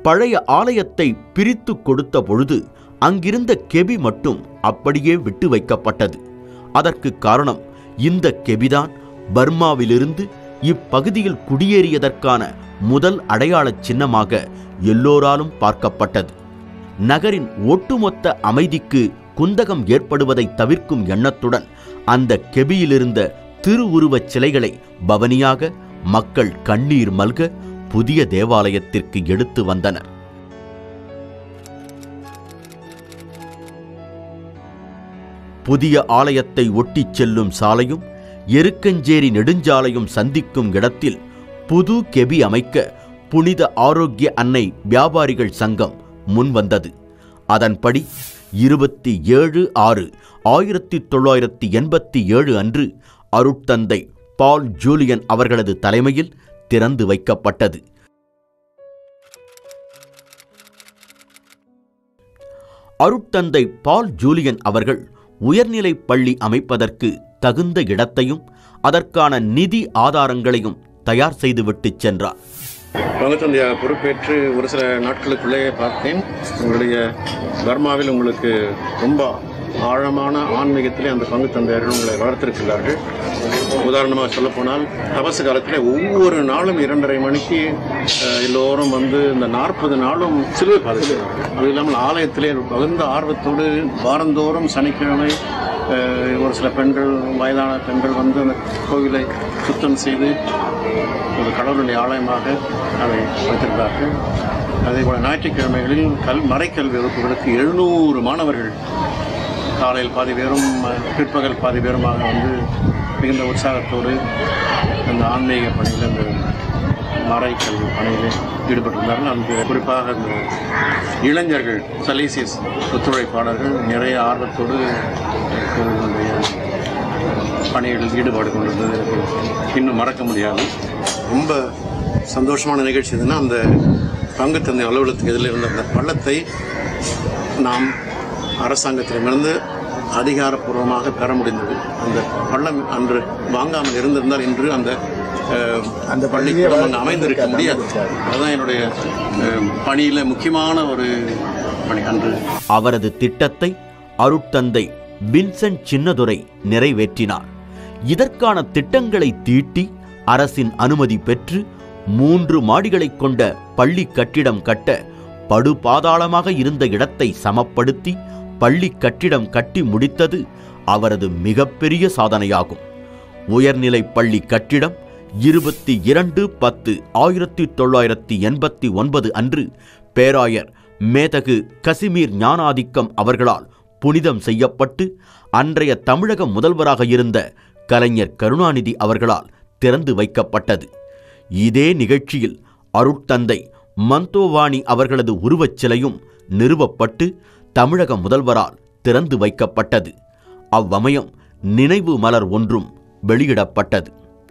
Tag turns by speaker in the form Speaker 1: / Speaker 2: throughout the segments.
Speaker 1: பழைய ஆலயத்தை பிரித்து கொடுத்த பொழுது அங்கிருந்த கெபி மட்டும் அப்படியே விட்டு வைக்கப்பட்டது அதற்கு காரணம் இந்த கெபிதான் பர்மாவிலிருந்து இப்பகுதியில் குடியேறியதற்கான முதல் அடையாளச் சின்னமாக எல்லோராலும் பார்க்கப்பட்டது நகரின் ஒட்டுமொத்த அமைதிக்கு குந்தகம் ஏற்படுவதை தவிர்க்கும் எண்ணத்துடன் அந்த கெபியிலிருந்த திருவுருவச் சிலைகளை பவனியாக மக்கள் கண்ணீர் மல்க புதிய தேவாலயத்திற்கு எடுத்து வந்தனர் புதிய ஆலயத்தை ஒட்டிச் செல்லும் சாலையும் எருக்கஞ்சேரி நெடுஞ்சாலையும் சந்திக்கும் இடத்தில் புது கெபி அமைக்க புனித ஆரோக்கிய அன்னை வியாபாரிகள் சங்கம் முன்வந்தது அதன்படி இருபத்தி ஏழு ஆறு ஆயிரத்தி தொள்ளாயிரத்தி எண்பத்தி ஏழு அன்று அருட்தந்தை பால் ஜூலியன் அவர்களது தலைமையில் திறந்து வைக்கப்பட்டது அருட்தந்தை பால் ஜூலியன் அவர்கள் உயர்நிலைப் பள்ளி அமைப்பதற்கு தகுந்த இடத்தையும் அதற்கான நிதி ஆதாரங்களையும் தயார் செய்துவிட்டுச் சென்றார்
Speaker 2: பங்குத்தந்தையாக பொறுப்பேற்று ஒரு சில நாட்களுக்குள்ளே பார்த்தேன் உங்களுடைய பர்மாவில் உங்களுக்கு ரொம்ப ஆழமான ஆன்மீகத்திலே அந்த பங்கு தந்தையர்கள் உங்களை வளர்த்திருக்கிறார்கள் உதாரணமாக சொல்லப்போனால் தபசு காலத்தில் ஒவ்வொரு நாளும் இரண்டரை மணிக்கு அஹ், எல்லோரும் வந்து இந்த நாற்பது நாளும் சிலுவை பாதுகாக்கிறார்கள் அது இல்லாமல் ஆலயத்திலே பகுந்த ஆர்வத்தோடு வாரந்தோறும் சனிக்கிழமை அஹ், ஒரு சில பெண்கள் வயதான பெண்கள் வந்து அந்த கோவிலை சுத்தம் செய்து ஒரு கடவுளுடைய ஆலயமாக அதை வைத்திருந்தார்கள் அதே போல் ஞாயிற்றுக்கிழமைகளில் கல் மறைக்கல்வி வகுப்புகளுக்கு எழுநூறு மாணவர்கள் காலையில் பாதி பேரும் அஹ், பிற்பகல் பாதி பேருமாக வந்து மிகுந்த உற்சாகத்தோடு அந்த ஆன்மீக பணியில் அந்த மறைக்கல்வி பணியில் ஈடுபட்டிருந்தார்கள் அந்த குறிப்பாக அந்த இளைஞர்கள் சலீசியஸ் ஒத்துழைப்பாளர்கள் நிறைய ஆர்வத்தோடு கோவிலுடைய பணிகளில் ஈடுபாடு கொண்டிருந்தது எனக்கு இன்னும் மறக்க முடியாது ரொம்ப சந்தோஷமான நிகழ்ச்சி எதுன்னா அந்த பங்குத்தந்தை அலுவலகத்துக்கு எதிரில் இருந்த அந்த பள்ளத்தை நாம் அரசாங்கத்திடமிருந்து அதிகாரப்பூர்வமாக பெற முடிந்தது அந்த பள்ளம் அன்று வாங்காமல் இருந்திருந்தால் இன்று அந்த அஹ், அந்த பள்ளிக்கூடம் அங்கே அமைந்திருக்க முடியாது அதுதான் என்னுடைய அஹ், பணியில முக்கியமான ஒரு பணி அன்று
Speaker 1: அவரது திட்டத்தை அருட்தந்தை வின்சென்ட் சின்னதுரை நிறைவேற்றினார் இதற்கான திட்டங்களை தீட்டி அரசின் அனுமதி பெற்று மூன்று மாடிகளைக் கொண்ட பள்ளி கட்டிடம் கட்ட படுபாதாளமாக இருந்த இடத்தை சமப்படுத்தி பள்ளி கட்டிடம் கட்டி முடித்தது அவரது மிகப்பெரிய சாதனையாகும் உயர்நிலைப் பள்ளி கட்டிடம் இருபத்தி இரண்டு பத்து ஆயிரத்தி தொள்ளாயிரத்தி எண்பத்தி ஒன்பது அன்று பேராயர் மேதகு கசிமீர் ஞானாதிக்கம் அவர்களால் புனிதம் செய்யப்பட்டு அன்றைய தமிழக முதல்வராக இருந்த கலைஞர் கருணாநிதி அவர்களால் திறந்து வைக்கப்பட்டது இதே நிகழ்ச்சியில் அருட்தந்தை மந்தோவாணி அவர்களது உருவச் சிலையும் நிறுவப்பட்டு தமிழக முதல்வரால் திறந்து வைக்கப்பட்டது அவ்வமயம் நினைவு மலர் ஒன்றும் வெளியிடப்பட்டது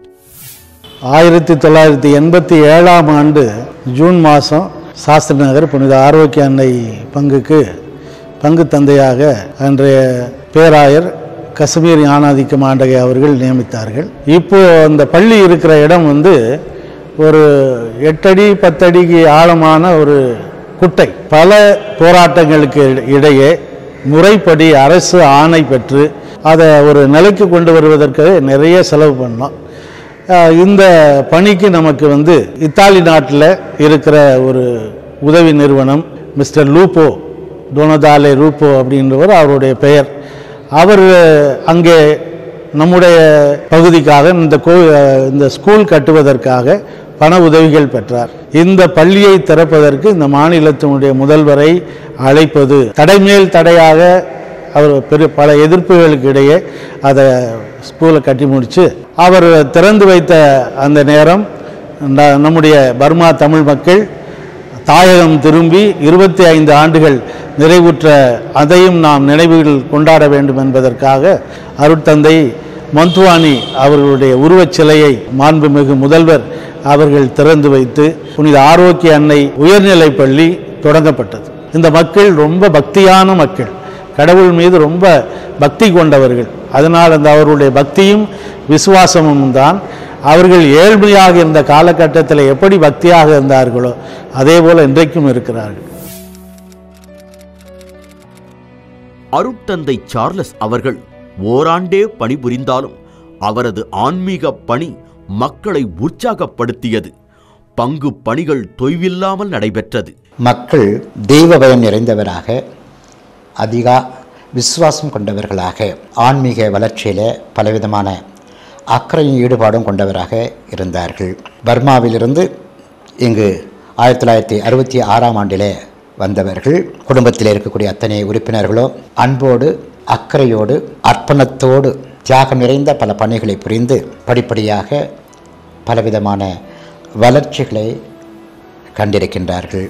Speaker 3: ஆயிரத்தி தொள்ளாயிரத்தி எண்பத்தி ஏழாம் ஆண்டு ஜூன் மாதம் சாஸ்திரி நகர் புனித ஆரோக்கிய அன்னை பங்குக்கு பங்கு தந்தையாக அன்றைய பேராயர் கசுமீர் ஞானாதிக்க மாண்டகை அவர்கள் நியமித்தார்கள் இப்போ அந்த பள்ளி இருக்கிற இடம் வந்து ஒரு எட்டடி பத்தடிக்கு ஆழமான ஒரு குட்டை பல போராட்டங்களுக்கு இடையே முறைப்படி அரசு ஆணை பெற்று அதை ஒரு நிலைக்கு கொண்டு வருவதற்கு நிறைய செலவு பண்ணோம் அஹ் இந்த பணிக்கு நமக்கு வந்து இத்தாலி நாட்டில் இருக்கிற ஒரு உதவி நிறுவனம் மிஸ்டர் லூப்போ டொனதாலே ரூப்போ அப்படின்றவர் அவருடைய பெயர் அவர் அங்கே நம்முடைய பகுதிக்காக இந்த கோ இந்த ஸ்கூல் கட்டுவதற்காக பண உதவிகள் பெற்றார் இந்த பள்ளியை திறப்பதற்கு இந்த மாநிலத்தினுடைய முதல்வரை அழைப்பது தடைமேல் தடையாக அவர் பெரிய பல எதிர்ப்புகளுக்கு இடையே அதை ஸ்கூலை கட்டி முடித்து அவர் திறந்து வைத்த அந்த நேரம் ந- நம்முடைய பர்மா தமிழ் மக்கள் தாயகம் திரும்பி இருபத்தி ஐந்து ஆண்டுகள் நிறைவுற்ற அதையும் நாம் நினைவுகள் கொண்டாட வேண்டும் என்பதற்காக அருட்தந்தை மந்துவானி அவர்களுடைய உருவச் சிலையை மாண்புமிகு முதல்வர் அவர்கள் திறந்து வைத்து புனித ஆரோக்கிய அன்னை உயர்நிலைப் பள்ளி தொடங்கப்பட்டது இந்த மக்கள் ரொம்ப பக்தியான மக்கள் கடவுள் மீது ரொம்ப பக்தி கொண்டவர்கள் அதனால் அந்த அவருடைய பக்தியும் விசுவாசமும் தான் அவர்கள் ஏழ்மையாக இருந்த காலகட்டத்தில் எப்படி பக்தியாக இருந்தார்களோ அதே போல இன்றைக்கும் இருக்கிறார்கள்
Speaker 1: அருட்தந்தை சார்லஸ் அவர்கள் ஓராண்டே பணிபுரிந்தாலும் அவரது ஆன்மீக பணி மக்களை உற்சாகப்படுத்தியது பங்கு பணிகள் தொய்வில்லாமல் நடைபெற்றது
Speaker 4: மக்கள் தெய்வ பயம் நிறைந்தவராக அதிக விசுவாசம் கொண்டவர்களாக ஆன்மீக வளர்ச்சியில் பலவிதமான அக்கறையும் ஈடுபாடும் கொண்டவராக இருந்தார்கள் பர்மாவிலிருந்து இங்கு ஆயிரத்தி தொள்ளாயிரத்தி அறுபத்தி ஆறாம் ஆண்டிலே வந்தவர்கள் குடும்பத்தில் இருக்கக்கூடிய அத்தனை உறுப்பினர்களும் அன்போடு அக்கறையோடு அர்ப்பணத்தோடு தியாகம் நிறைந்த பல பணிகளை புரிந்து படிப்படியாக பலவிதமான வளர்ச்சிகளை கண்டிருக்கின்றார்கள்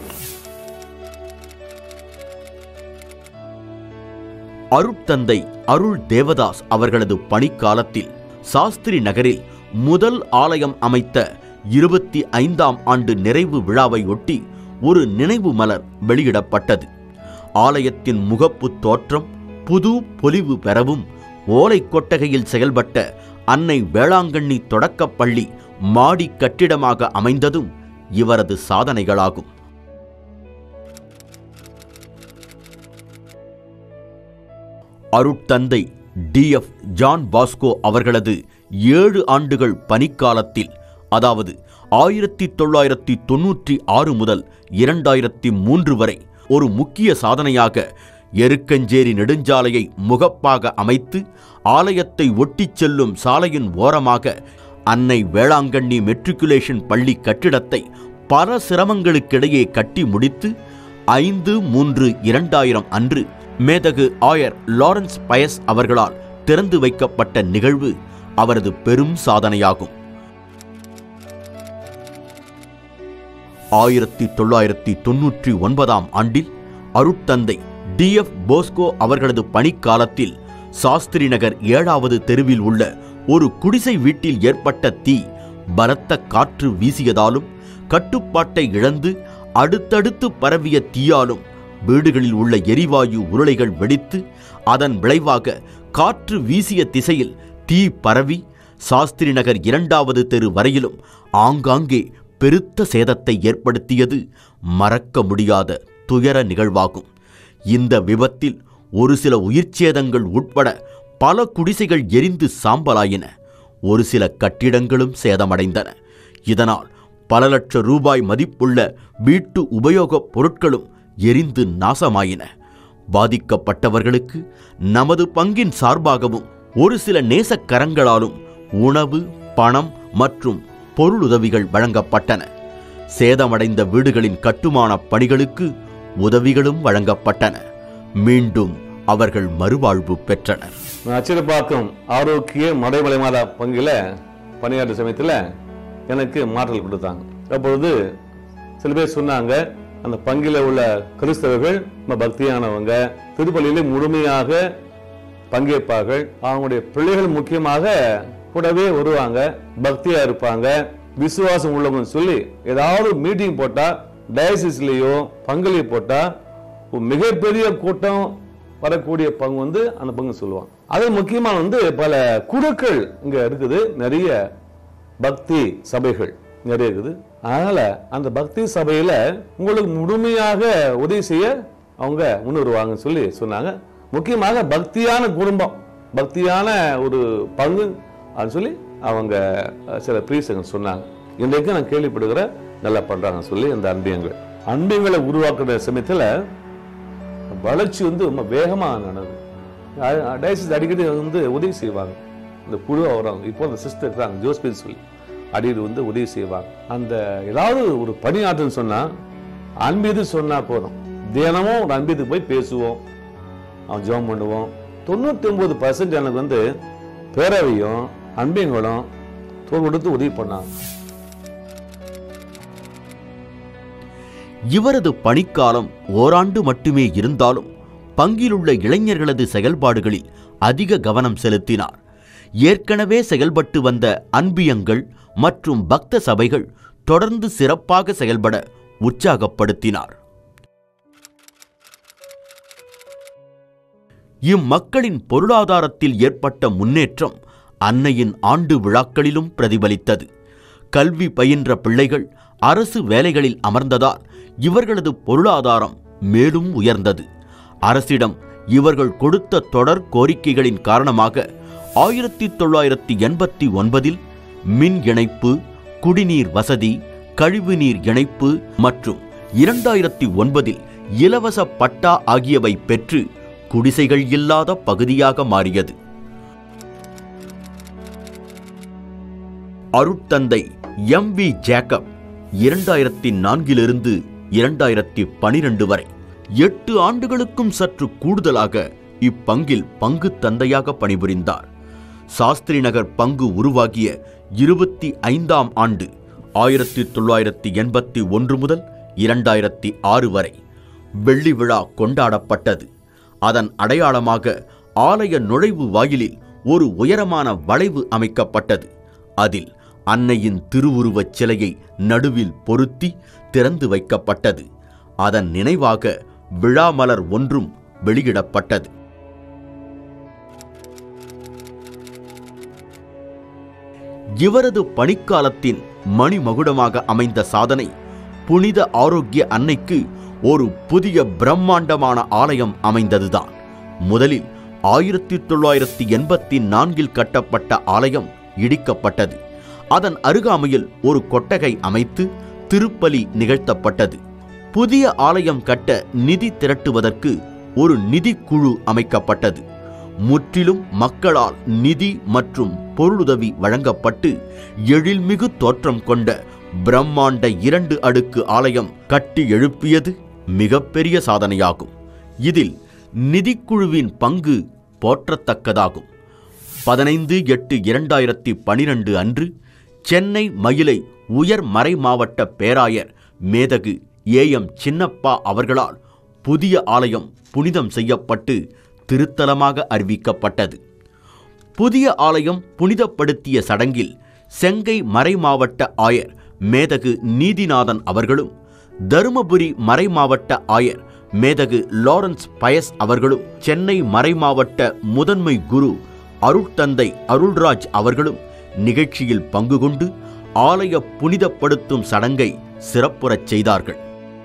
Speaker 1: அருட்தந்தை அருள் தேவதாஸ் அவர்களது பணிக்காலத்தில் சாஸ்திரி நகரில் முதல் ஆலயம் அமைத்த இருபத்தி ஐந்தாம் ஆண்டு நிறைவு விழாவை ஒட்டி ஒரு நினைவு மலர் வெளியிடப்பட்டது ஆலயத்தின் முகப்பு தோற்றம் புது பொலிவு பெறவும் ஓலை கொட்டகையில் செயல்பட்ட அன்னை வேளாங்கண்ணி தொடக்கப் பள்ளி மாடி கட்டிடமாக அமைந்ததும் இவரது சாதனைகளாகும் அருட்தந்தை டிஎஃப் ஜான் பாஸ்கோ அவர்களது ஏழு ஆண்டுகள் பணிக்காலத்தில் அதாவது ஆயிரத்தி தொள்ளாயிரத்தி தொன்னூற்றி ஆறு முதல் இரண்டாயிரத்தி மூன்று வரை ஒரு முக்கிய சாதனையாக எருக்கஞ்சேரி நெடுஞ்சாலையை முகப்பாக அமைத்து ஆலயத்தை ஒட்டிச் செல்லும் சாலையின் ஓரமாக அன்னை வேளாங்கண்ணி மெட்ரிகுலேஷன் பள்ளி கட்டிடத்தை பல சிரமங்களுக்கிடையே கட்டி முடித்து ஐந்து மூன்று இரண்டாயிரம் அன்று மேதகு ஆயர் லாரன்ஸ் பயஸ் அவர்களால் திறந்து வைக்கப்பட்ட நிகழ்வு அவரது பெரும் சாதனையாகும் ஆயிரத்தி தொள்ளாயிரத்தி தொன்னூற்றி ஒன்பதாம் ஆண்டில் அருட்தந்தை டிஎஃப் போஸ்கோ அவர்களது பணிக்காலத்தில் சாஸ்திரி நகர் ஏழாவது தெருவில் உள்ள ஒரு குடிசை வீட்டில் ஏற்பட்ட தீ பலத்த காற்று வீசியதாலும் கட்டுப்பாட்டை இழந்து அடுத்தடுத்து பரவிய தீயாலும் வீடுகளில் உள்ள எரிவாயு உருளைகள் வெடித்து அதன் விளைவாக காற்று வீசிய திசையில் தீ பரவி சாஸ்திரி நகர் இரண்டாவது தெரு வரையிலும் ஆங்காங்கே பெருத்த சேதத்தை ஏற்படுத்தியது மறக்க முடியாத துயர நிகழ்வாகும் இந்த விபத்தில் ஒரு சில உயிர்ச்சேதங்கள் உட்பட பல குடிசைகள் எரிந்து சாம்பலாயின ஒரு சில கட்டிடங்களும் சேதமடைந்தன இதனால் பல லட்ச ரூபாய் மதிப்புள்ள வீட்டு உபயோகப் பொருட்களும் எரிந்து நாசமாயின பாதிக்கப்பட்டவர்களுக்கு நமது பங்கின் சார்பாகவும் ஒரு சில நேசக்கரங்களாலும் உணவு பணம் மற்றும் பொருளுதவிகள் வழங்கப்பட்டன சேதமடைந்த வீடுகளின் கட்டுமான பணிகளுக்கு உதவிகளும் வழங்கப்பட்டன மீண்டும் அவர்கள் மறுவாழ்வு பெற்றனர்
Speaker 5: நான் அச்சிறுபாக்கம் ஆரோக்கிய மடைமலை மாதா பங்கில் பணியாற்ற சமயத்தில் எனக்கு மாற்றல் கொடுத்தாங்க அப்பொழுது சில பேர் சொன்னாங்க அந்த பங்கில் உள்ள கிறிஸ்தவர்கள் ரொம்ப பக்தியானவங்க திருப்பலியிலே முழுமையாக பங்கேற்பார்கள் அவங்களுடைய பிள்ளைகள் முக்கியமாக கூடவே வருவாங்க பக்தியா இருப்பாங்க விசுவாசம் உள்ளவங்க சொல்லி ஏதாவது மீட்டிங் போட்டா டயசிஸ்லயோ பங்குலையோ போட்டா ஒரு மிகப்பெரிய கூட்டம் வரக்கூடிய பங்கு வந்து அந்த பங்கு சொல்லுவாங்க அது முக்கியமா வந்து பல குழுக்கள் இங்க இருக்குது நிறைய பக்தி சபைகள் நிறைய இருக்குது அதனால அந்த பக்தி சபையில உங்களுக்கு முழுமையாக உதவி செய்ய அவங்க முன் வருவாங்கன்னு சொல்லி சொன்னாங்க முக்கியமாக பக்தியான குடும்பம் பக்தியான ஒரு பங்கு அப்படின்னு சொல்லி அவங்க அஹ், சில பிரீசங்க சொன்னாங்க இன்றைக்கு நான் கேள்விப்படுகிறேன் நல்லா பண்றாங்கன்னு சொல்லி அந்த அன்பியங்கள் அன்பியங்களை உருவாக்குற சமயத்துல வளர்ச்சி வந்து ரொம்ப வேகமா நடந்தது டயசிஸ் அடிக்கடி வந்து உதவி செய்வாங்க இந்த குழு வராங்க இப்போ அந்த சிஸ்டர் இருக்கிறாங்க ஜோஸ்பின் சொல்லி அடிக்கடி வந்து உதவி செய்வாங்க அந்த ஏதாவது ஒரு பணியாற்றுன்னு சொன்னா அன்பீது சொன்னா போதும் தினமும் ஒரு அன்பீதுக்கு போய் பேசுவோம் அவன் ஜெபம் பண்ணுவோம் தொண்ணூத்தி ஒன்பது பர்சன்ட் எனக்கு வந்து பேரவையும் அன்பியங்களும் தோல் கொடுத்து உதவி பண்ணாங்க
Speaker 1: இவரது பணிக்காலம் ஓராண்டு மட்டுமே இருந்தாலும் பங்கிலுள்ள இளைஞர்களது செயல்பாடுகளில் அதிக கவனம் செலுத்தினார் ஏற்கனவே செயல்பட்டு வந்த அன்பியங்கள் மற்றும் பக்த சபைகள் தொடர்ந்து சிறப்பாக செயல்பட உற்சாகப்படுத்தினார் இம்மக்களின் பொருளாதாரத்தில் ஏற்பட்ட முன்னேற்றம் அன்னையின் ஆண்டு விழாக்களிலும் பிரதிபலித்தது கல்வி பயின்ற பிள்ளைகள் அரசு வேலைகளில் அமர்ந்ததால் இவர்களது பொருளாதாரம் மேலும் உயர்ந்தது அரசிடம் இவர்கள் கொடுத்த தொடர் கோரிக்கைகளின் காரணமாக ஆயிரத்தி தொள்ளாயிரத்தி எண்பத்தி ஒன்பதில் மின் இணைப்பு குடிநீர் வசதி கழிவுநீர் இணைப்பு மற்றும் இரண்டாயிரத்தி ஒன்பதில் இலவச பட்டா ஆகியவை பெற்று குடிசைகள் இல்லாத பகுதியாக மாறியது அருட்தந்தை எம் வி ஜேக்கப் இரண்டாயிரத்தி நான்கிலிருந்து இரண்டாயிரத்தி பனிரெண்டு வரை எட்டு ஆண்டுகளுக்கும் சற்று கூடுதலாக இப்பங்கில் பங்கு தந்தையாக பணிபுரிந்தார் சாஸ்திரி நகர் பங்கு உருவாகிய இருபத்தி ஐந்தாம் ஆண்டு ஆயிரத்தி தொள்ளாயிரத்தி எண்பத்தி ஒன்று முதல் இரண்டாயிரத்தி ஆறு வரை வெள்ளி விழா கொண்டாடப்பட்டது அதன் அடையாளமாக ஆலய நுழைவு வாயிலில் ஒரு உயரமான வளைவு அமைக்கப்பட்டது அதில் அன்னையின் திருவுருவச் சிலையை நடுவில் பொருத்தி திறந்து வைக்கப்பட்டது அதன் நினைவாக விழாமலர் ஒன்றும் வெளியிடப்பட்டது இவரது பணிக்காலத்தின் மணிமகுடமாக அமைந்த சாதனை புனித ஆரோக்கிய அன்னைக்கு ஒரு புதிய பிரம்மாண்டமான ஆலயம் அமைந்ததுதான் முதலில் ஆயிரத்தி தொள்ளாயிரத்தி எண்பத்தி நான்கில் கட்டப்பட்ட ஆலயம் இடிக்கப்பட்டது அதன் அருகாமையில் ஒரு கொட்டகை அமைத்து திருப்பலி நிகழ்த்தப்பட்டது புதிய ஆலயம் கட்ட நிதி திரட்டுவதற்கு ஒரு நிதிக்குழு அமைக்கப்பட்டது முற்றிலும் மக்களால் நிதி மற்றும் பொருளுதவி வழங்கப்பட்டு எழில்மிகு தோற்றம் கொண்ட பிரம்மாண்ட இரண்டு அடுக்கு ஆலயம் கட்டி எழுப்பியது மிகப்பெரிய சாதனையாகும் இதில் நிதிக்குழுவின் பங்கு போற்றத்தக்கதாகும் பதினைந்து எட்டு இரண்டாயிரத்தி பனிரெண்டு அன்று சென்னை மயிலை உயர் மறை மாவட்ட பேராயர் மேதகு ஏ எம் சின்னப்பா அவர்களால் புதிய ஆலயம் புனிதம் செய்யப்பட்டு திருத்தலமாக அறிவிக்கப்பட்டது புதிய ஆலயம் புனிதப்படுத்திய சடங்கில் செங்கை மறைமாவட்ட ஆயர் மேதகு நீதிநாதன் அவர்களும் தருமபுரி மறைமாவட்ட ஆயர் மேதகு லாரன்ஸ் பயஸ் அவர்களும் சென்னை மறைமாவட்ட முதன்மை குரு அருட்தந்தை அருள்ராஜ் அவர்களும் நிகழ்ச்சியில் பங்கு கொண்டு ஆலய புனிதப்படுத்தும் சடங்கை சிறப்புறச் செய்தார்கள்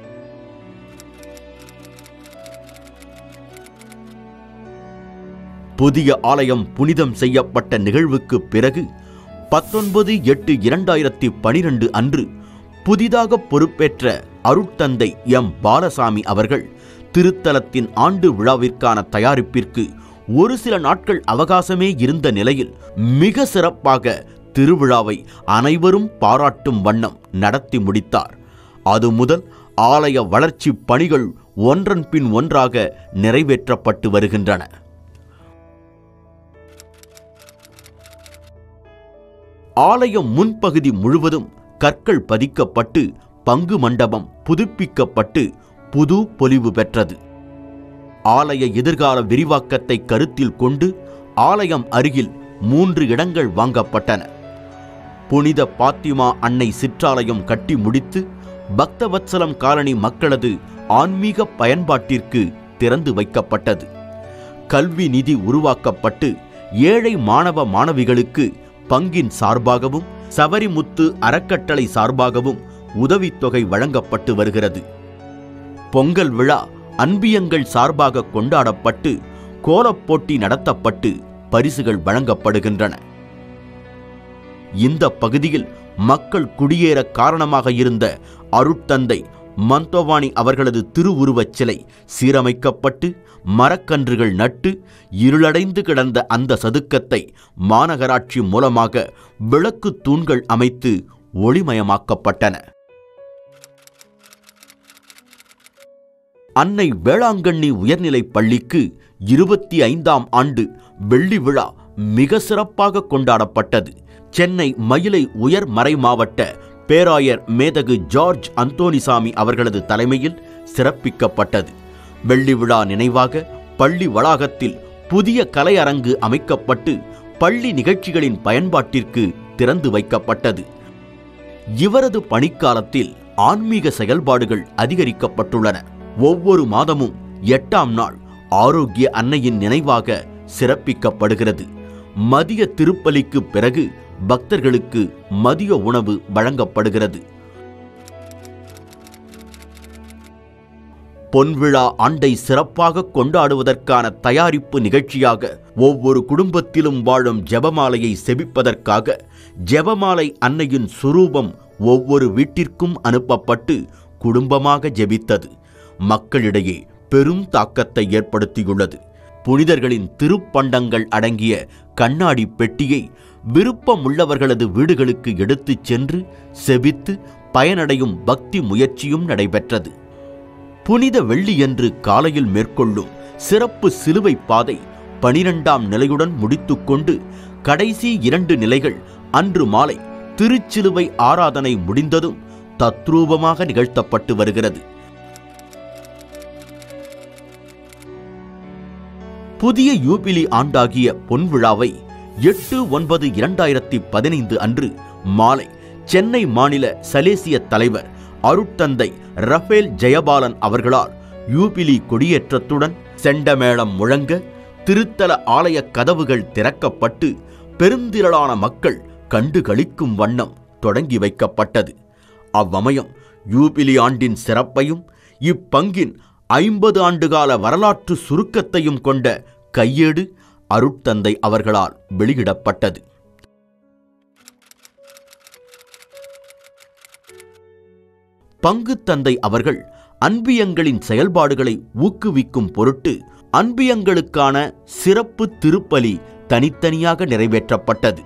Speaker 1: புதிய ஆலயம் புனிதம் செய்யப்பட்ட நிகழ்வுக்கு பிறகு பத்தொன்பது எட்டு இரண்டாயிரத்தி பனிரெண்டு அன்று புதிதாக பொறுப்பேற்ற அருட்தந்தை எம் பாலசாமி அவர்கள் திருத்தலத்தின் ஆண்டு விழாவிற்கான தயாரிப்பிற்கு ஒரு சில நாட்கள் அவகாசமே இருந்த நிலையில் மிக சிறப்பாக திருவிழாவை அனைவரும் பாராட்டும் வண்ணம் நடத்தி முடித்தார் அது முதல் ஆலய வளர்ச்சி பணிகள் ஒன்றன் பின் ஒன்றாக நிறைவேற்றப்பட்டு வருகின்றன ஆலயம் முன்பகுதி முழுவதும் கற்கள் பதிக்கப்பட்டு பங்கு மண்டபம் புதுப்பிக்கப்பட்டு புது பொலிவு பெற்றது ஆலய எதிர்கால விரிவாக்கத்தை கருத்தில் கொண்டு ஆலயம் அருகில் மூன்று இடங்கள் வாங்கப்பட்டன புனித பாத்திமா அன்னை சிற்றாலயம் கட்டி முடித்து பக்தவத்சலம் காலனி மக்களது ஆன்மீக பயன்பாட்டிற்கு திறந்து வைக்கப்பட்டது கல்வி நிதி உருவாக்கப்பட்டு ஏழை மாணவ மாணவிகளுக்கு பங்கின் சார்பாகவும் சபரிமுத்து அறக்கட்டளை சார்பாகவும் உதவித்தொகை வழங்கப்பட்டு வருகிறது பொங்கல் விழா அன்பியங்கள் சார்பாக கொண்டாடப்பட்டு கோலப்போட்டி நடத்தப்பட்டு பரிசுகள் வழங்கப்படுகின்றன இந்த பகுதியில் மக்கள் குடியேற காரணமாக இருந்த அருட்தந்தை மந்தோவாணி அவர்களது திருவுருவச் சிலை சீரமைக்கப்பட்டு மரக்கன்றுகள் நட்டு இருளடைந்து கிடந்த அந்த சதுக்கத்தை மாநகராட்சி மூலமாக விளக்கு தூண்கள் அமைத்து ஒளிமயமாக்கப்பட்டன அன்னை வேளாங்கண்ணி உயர்நிலைப் பள்ளிக்கு இருபத்தி ஐந்தாம் ஆண்டு வெள்ளி விழா மிக சிறப்பாக கொண்டாடப்பட்டது சென்னை மயிலை உயர் மறை மாவட்ட பேராயர் மேதகு ஜார்ஜ் அந்தோனிசாமி அவர்களது தலைமையில் சிறப்பிக்கப்பட்டது வெள்ளி விழா நினைவாக பள்ளி வளாகத்தில் புதிய கலையரங்கு அமைக்கப்பட்டு பள்ளி நிகழ்ச்சிகளின் பயன்பாட்டிற்கு திறந்து வைக்கப்பட்டது இவரது பணிக்காலத்தில் ஆன்மீக செயல்பாடுகள் அதிகரிக்கப்பட்டுள்ளன ஒவ்வொரு மாதமும் எட்டாம் நாள் ஆரோக்கிய அன்னையின் நினைவாக சிறப்பிக்கப்படுகிறது மதிய திருப்பலிக்கு பிறகு பக்தர்களுக்கு மதிய உணவு வழங்கப்படுகிறது பொன்விழா ஆண்டை சிறப்பாக கொண்டாடுவதற்கான தயாரிப்பு நிகழ்ச்சியாக ஒவ்வொரு குடும்பத்திலும் வாழும் ஜெபமாலையை செபிப்பதற்காக ஜெபமாலை அன்னையின் சுரூபம் ஒவ்வொரு வீட்டிற்கும் அனுப்பப்பட்டு குடும்பமாக ஜெபித்தது மக்களிடையே பெரும் தாக்கத்தை ஏற்படுத்தியுள்ளது புனிதர்களின் திருப்பண்டங்கள் அடங்கிய கண்ணாடி பெட்டியை விருப்பமுள்ளவர்களது வீடுகளுக்கு எடுத்துச் சென்று செபித்து பயனடையும் பக்தி முயற்சியும் நடைபெற்றது புனித வெள்ளியன்று காலையில் மேற்கொள்ளும் சிறப்பு சிலுவை பாதை பனிரெண்டாம் நிலையுடன் முடித்துக்கொண்டு கடைசி இரண்டு நிலைகள் அன்று மாலை திருச்சிலுவை ஆராதனை முடிந்ததும் தத்ரூபமாக நிகழ்த்தப்பட்டு வருகிறது புதிய யூபிலி ஆண்டாகிய பொன்விழாவை எட்டு ஒன்பது இரண்டாயிரத்தி பதினைந்து அன்று மாலை சென்னை மாநில சலேசிய தலைவர் அருட்தந்தை ரஃபேல் ஜெயபாலன் அவர்களால் யூபிலி கொடியேற்றத்துடன் செண்டமேளம் முழங்க திருத்தல ஆலய கதவுகள் திறக்கப்பட்டு பெருந்திரளான மக்கள் கண்டு களிக்கும் வண்ணம் தொடங்கி வைக்கப்பட்டது அவ்வமயம் யூபிலி ஆண்டின் சிறப்பையும் இப்பங்கின் ஐம்பது ஆண்டுகால வரலாற்று சுருக்கத்தையும் கொண்ட கையேடு அருட்தந்தை அவர்களால் வெளியிடப்பட்டது பங்குத்தந்தை அவர்கள் அன்பியங்களின் செயல்பாடுகளை ஊக்குவிக்கும் பொருட்டு அன்பியங்களுக்கான சிறப்பு திருப்பலி தனித்தனியாக நிறைவேற்றப்பட்டது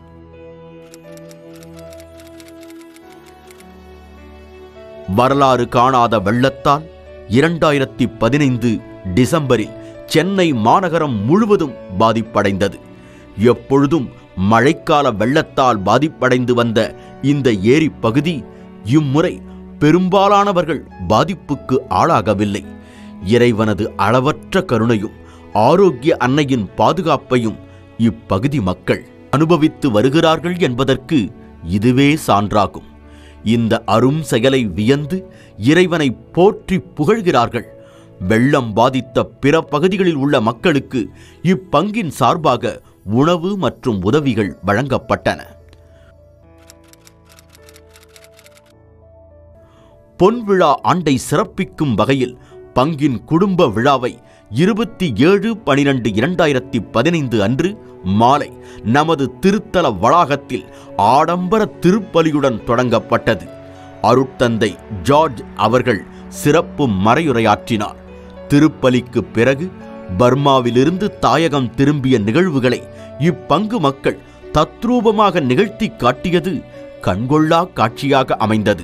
Speaker 1: வரலாறு காணாத வெள்ளத்தால் இரண்டாயிரத்தி பதினைந்து டிசம்பரில் சென்னை மாநகரம் முழுவதும் பாதிப்படைந்தது எப்பொழுதும் மழைக்கால வெள்ளத்தால் பாதிப்படைந்து வந்த இந்த ஏரி பகுதி இம்முறை பெரும்பாலானவர்கள் பாதிப்புக்கு ஆளாகவில்லை இறைவனது அளவற்ற கருணையும் ஆரோக்கிய அன்னையின் பாதுகாப்பையும் இப்பகுதி மக்கள் அனுபவித்து வருகிறார்கள் என்பதற்கு இதுவே சான்றாகும் இந்த அரும் செயலை வியந்து இறைவனை போற்றி புகழ்கிறார்கள் வெள்ளம் பாதித்த பிற பகுதிகளில் உள்ள மக்களுக்கு இப்பங்கின் சார்பாக உணவு மற்றும் உதவிகள் வழங்கப்பட்டன பொன்விழா ஆண்டை சிறப்பிக்கும் வகையில் பங்கின் குடும்ப விழாவை இருபத்தி ஏழு பனிரெண்டு இரண்டாயிரத்தி பதினைந்து அன்று மாலை நமது திருத்தல வளாகத்தில் ஆடம்பர திருப்பலியுடன் தொடங்கப்பட்டது அருட்தந்தை ஜார்ஜ் அவர்கள் சிறப்பு மறையுரையாற்றினார் திருப்பலிக்கு பிறகு பர்மாவிலிருந்து தாயகம் திரும்பிய நிகழ்வுகளை இப்பங்கு மக்கள் தத்ரூபமாக நிகழ்த்தி காட்டியது கண்கொள்ளா காட்சியாக அமைந்தது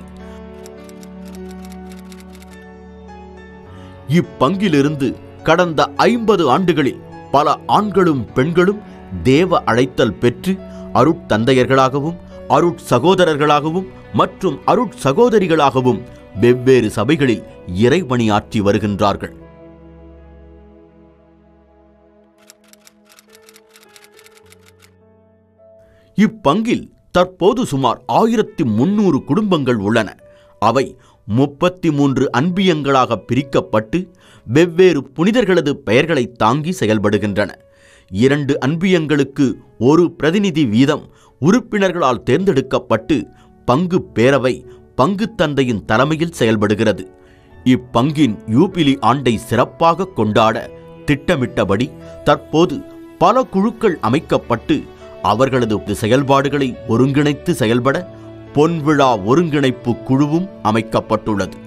Speaker 1: இப்பங்கிலிருந்து கடந்த ஐம்பது ஆண்டுகளில் பல ஆண்களும் பெண்களும் தேவ அழைத்தல் பெற்று அருட்தந்தையர்களாகவும் அருட் சகோதரர்களாகவும் மற்றும் அருட் சகோதரிகளாகவும் வெவ்வேறு சபைகளில் இறைபணியாற்றி வருகின்றார்கள் இப்பங்கில் தற்போது சுமார் ஆயிரத்தி முன்னூறு குடும்பங்கள் உள்ளன அவை முப்பத்தி மூன்று அன்பியங்களாக பிரிக்கப்பட்டு வெவ்வேறு புனிதர்களது பெயர்களை தாங்கி செயல்படுகின்றன இரண்டு அன்பியங்களுக்கு ஒரு பிரதிநிதி வீதம் உறுப்பினர்களால் தேர்ந்தெடுக்கப்பட்டு பங்கு பேரவை பங்குத் தந்தையின் தலைமையில் செயல்படுகிறது இப்பங்கின் யூபிலி ஆண்டை சிறப்பாக கொண்டாட திட்டமிட்டபடி தற்போது பல குழுக்கள் அமைக்கப்பட்டு அவர்களது செயல்பாடுகளை ஒருங்கிணைத்து செயல்பட பொன்விழா ஒருங்கிணைப்பு குழுவும் அமைக்கப்பட்டுள்ளது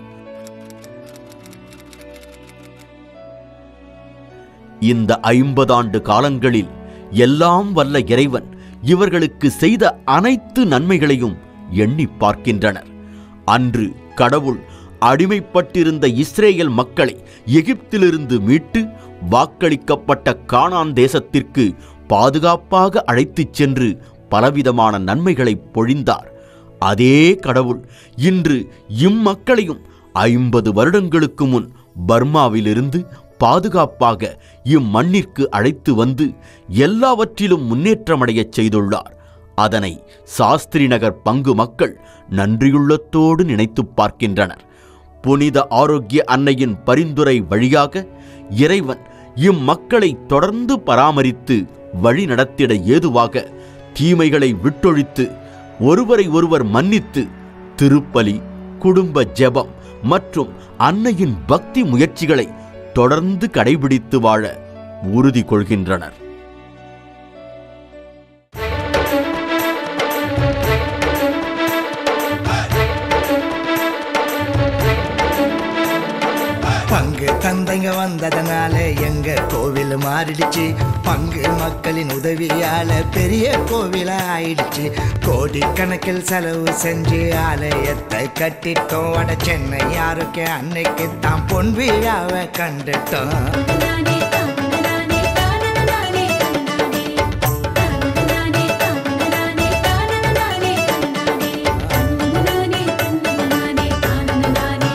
Speaker 1: இந்த ஐம்பதாண்டு காலங்களில் எல்லாம் வல்ல இறைவன் இவர்களுக்கு செய்த அனைத்து நன்மைகளையும் எண்ணி பார்க்கின்றனர் அன்று கடவுள் அடிமைப்பட்டிருந்த இஸ்ரேல் மக்களை எகிப்திலிருந்து மீட்டு வாக்களிக்கப்பட்ட கானான் தேசத்திற்கு பாதுகாப்பாக அழைத்துச் சென்று பலவிதமான நன்மைகளை பொழிந்தார் அதே கடவுள் இன்று இம்மக்களையும் ஐம்பது வருடங்களுக்கு முன் பர்மாவிலிருந்து பாதுகாப்பாக இம்மண்ணிற்கு அழைத்து வந்து எல்லாவற்றிலும் முன்னேற்றமடையச் செய்துள்ளார் அதனை சாஸ்திரி நகர் பங்கு மக்கள் நன்றியுள்ளத்தோடு நினைத்துப் பார்க்கின்றனர் புனித ஆரோக்கிய அன்னையின் பரிந்துரை வழியாக இறைவன் இம்மக்களை தொடர்ந்து பராமரித்து வழி நடத்திட ஏதுவாக தீமைகளை விட்டொழித்து ஒருவரை ஒருவர் மன்னித்து திருப்பலி குடும்ப ஜெபம் மற்றும் அன்னையின் பக்தி முயற்சிகளை தொடர்ந்து கடைபிடித்து வாழ உறுதி கொள்கின்றனர்
Speaker 6: பங்கு தந்தைங்க வந்ததனால எங்க கோவில் மாறிடுச்சு பங்கு மக்களின் உதவியால பெரிய கோவிலா ஆயிடுச்சு கோடிக்கணக்கில் செலவு செஞ்சு ஆலயத்தை கட்டிட்டோம் வட சென்னை யாருக்கு அன்னைக்கு தான் பொன் விழாவை கண்டுட்டோம்
Speaker 7: தானே தானே தானே தானே தானே தானே தானே தானே தானே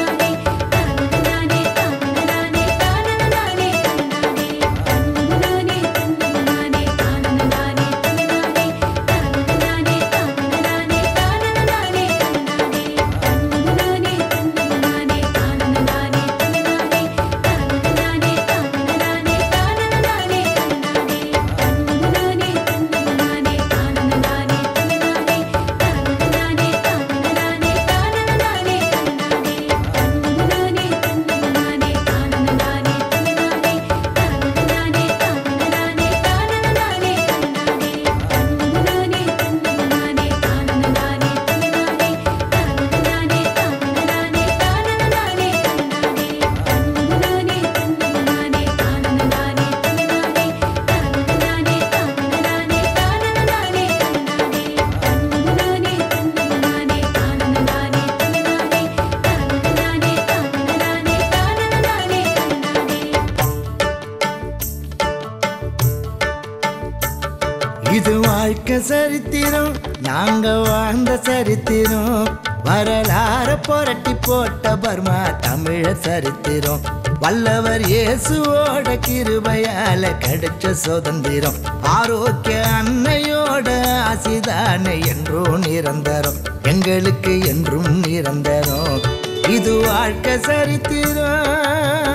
Speaker 6: இது வாழ்க்கை சரித்திரம் நாங்க வாழ்ந்த சரித்திரம் வரலாற புரட்டி போட்ட பர்மா தமிழ சரித்திரம் வல்லவர் இயேசுவோட கிருபையால கிடைச்ச சுதந்திரம் ஆரோக்கிய அன்னையோட ஆசிதானே என்றும் நிரந்தரம் எங்களுக்கு என்றும் நிரந்தரம் இது வாழ்க்கை சரித்திரம்